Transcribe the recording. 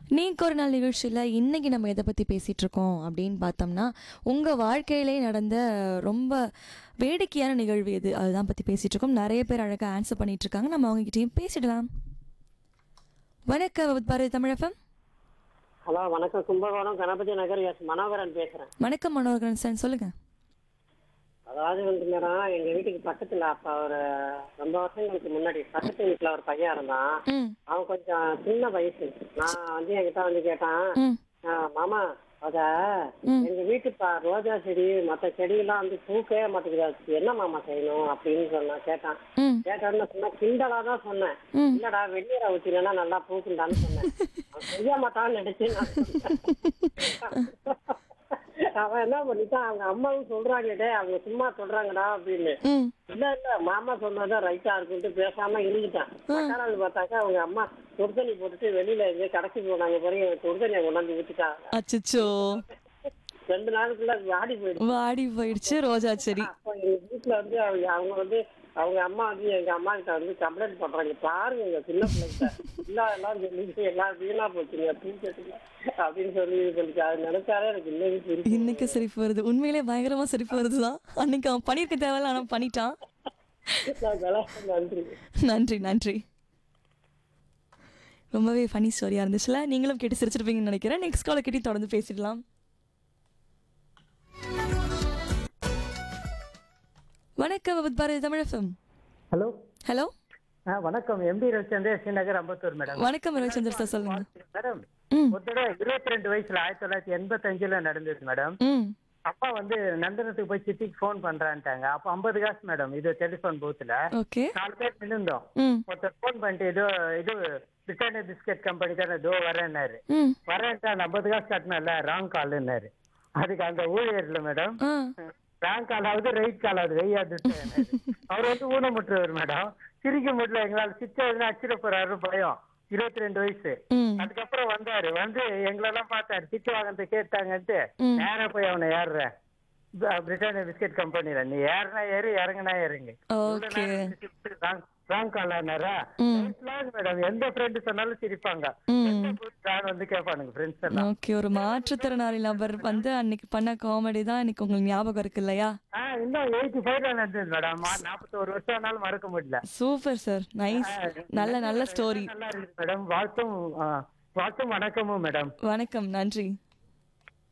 நீக்கு ஒரு நாள் நிகழ்ச்சியில் இன்னைக்கு நம்ம எதை பற்றி பேசிகிட்டு இருக்கோம் அப்படின்னு பார்த்தோம்னா உங்கள் வாழ்க்கையிலே நடந்த ரொம்ப வேடிக்கையான நிகழ்வு எது அதுதான் பற்றி பேசிகிட்டு இருக்கோம் நிறைய பேர் அழகாக ஆன்சர் பண்ணிட்டு இருக்காங்க நம்ம அவங்ககிட்டயும் பேசிடலாம் வணக்கம் பாரதி தமிழகம் ஹலோ வணக்கம் கும்பகோணம் கணபதி நகர் எஸ் மனோகரன் பேசுறேன் வணக்கம் மனோகரன் சார் சொல்லுங்கள் அதாவது வந்து மேடம் எங்க வீட்டுக்கு பக்கத்துல அப்ப ஒரு ரொம்ப வருஷங்களுக்கு முன்னாடி பக்கத்து வீட்டுல ஒரு பையன் இருந்தான் ம் அவன் கொஞ்சம் சின்ன வயசு நான் வந்து என்கிட்ட வந்து கேட்டான் ம் "ஆ, மாமா அத எங்க வீட்டு ப- ரோஜா செடி மத்த செடியெல்லாம் வந்து பூக்கவே மாட்டேங்குது அதுக்கு என்ன மாமா செய்யணும் அப்படின்னு சொன்னான் கேட்டான் ம் கேட்டான்னு சொன்னா கிண்டலா தான் சொன்னேன் ம். இல்லடா வெந்நீரை ஊத்தினா நல்லா பூக்குண்டான்னு சொன்னேன் அவன் செய்ய மாட்டான்னு நினைச்சு நான் சொன்னேன். அவன் என்ன பண்ணிட்டான் அவங்க அம்மாவும் சொல்றாங்கடே அவங்க சும்மா சொல்றாங்கடா அப்படின்னு ம் இல்ல இல்ல மாமா சொன்னதான் ரைட்டா இருக்குன்ட்டு பேசாம இருந்துட்டான் மக்காநாள் பார்த்தாக்கா அவங்க அம்மா சுடுதண்ணி போட்டுட்டு வெளியில எங்க கடைக்கு போனாங்க பிறகு சுடுதண்ணியை கொண்டாந்து ஊத்திட்டாங்க அச்சச்சோ ரெண்டு நாளுக்குள்ள அது வாடி போயிடுச்சு வாடி போயிடுச்சு ரோஜா செடி அப்போ எங்க வீட்டுல வந்து அவங்க அவங்க வந்து அவங்க அம்மா வந்து எங்க அம்மா கிட்ட வந்து கம்ப்ளைண்ட் பண்றாங்க பாருங்க எங்க சின்ன பிள்ளைகிட்ட இல்ல எல்லாம் சொல்லி எல்லாம் வீணா போச்சுங்க தூக்கத்துல அப்படின்னு சொல்லி இது பண்ணிச்சு அது நினைச்சாலே எனக்கு இன்னைக்கு சிரிப்பு இன்னைக்கு சிரிப்பு வருது உண்மையிலே பயங்கரமா சிரிப்பு வருதுதான் அன்னைக்கு அவன் பண்ணியிருக்க தேவையில்ல ஆனால் பண்ணிட்டான் நான் கலாச்சாரம் நன்றி நன்றி நன்றி ரொம்பவே ஃபனி ஸ்டோரியாக இருந்துச்சுல நீங்களும் கேட்டு சிரிச்சிருப்பீங்கன்னு நினைக்கிறேன் நெக்ஸ்ட் காலை கிட்டே தொடர்ந்து பேசிடலாம் வணக்கம் with Bharathi Tamilagam hello hello ஆ வணக்கம் எம்டி ரவிச்சந்திரன் ஸ்ரீநகர் அம்பத்தூர் மேடம் வணக்கம் ரவிச்சந்தர் சார் சொல்லுங்க மேடம் ம் ஒரு தடவை இருபத்தி ரெண்டு வயசுல ஆயிரத்தி தொள்ளாயிரத்தி எண்பத்தஞ்சுல நடந்தது மேடம் ம் அப்பா வந்து நந்தனத்துக்கு போய் சித்திக்கு ஃபோன் பண்றான்ட்டாங்க அப்போ ஐம்பது காசு மேடம் இது டெலிஃபோன் பூத்துல ஓகே நாலு பேர் நின்றுந்தோம் ம் ஒருத்தர் ஃபோன் பண்ணிட்டு ஏதோ இது பிரிட்டானியா பிஸ்கட் கம்பெனி தானே இதோ வரேன்னாரு ம் வரேன்ட்டா அந்த ஐம்பது காசு கட்டினல ராங் கால்னாரு அதுக்கு அந்த ஊழியர்ல மேடம் ஆ ராங் காலாவது ரைட் காலாவது வெய்யாது அவர் வந்து ஊனமுற்றவர் மேடம் சிரிக்க முடியல எங்களால சிச்சா அச்சிட போறாரு பயம் இருபத்தி ரெண்டு வயசு ம் அதுக்கப்புறம் வந்தாரு வந்து எங்களெல்லாம் பார்த்தாரு திட்டு வாங்கினது கேட்டாங்கன்ட்டு ம். நேரா போய் அவனை ஏறுற பிரிட்டானியா பிஸ்கட் கம்பெனில நீ ஏறினா ஏறு இறங்குனா இறங்கு ஓகே ராங் காலானாரா ம் மேடம் எந்த ஃப்ரெண்டு சொன்னாலும் சிரிப்பாங்க ம் எந்த நான் வந்து கேட்பானுங்க ஃப்ரெண்ட்ஸ் எல்லாம் ஓகே ஒரு மாற்றுத்திறனாளி நபர் வந்து அன்னைக்கு பண்ண காமெடி தான் இன்னைக்கு உங்களுக்கு ஞாபகம் இருக்கு இல்லையா ஆ இன்னும் எயிட்டி ஃபைவ்ல நடந்தது மேடம் நாற்பத்தோரு வருஷம் ஆனாலும் மறக்க முடியல சூப்பர் சார் நைஸ் நல்ல நல்ல ஸ்டோரி நல்லா இருக்கு மேடம் வாழ்த்தும் ஆ, வாழ்த்தும் வணக்கமும் மேடம் வணக்கம் நன்றி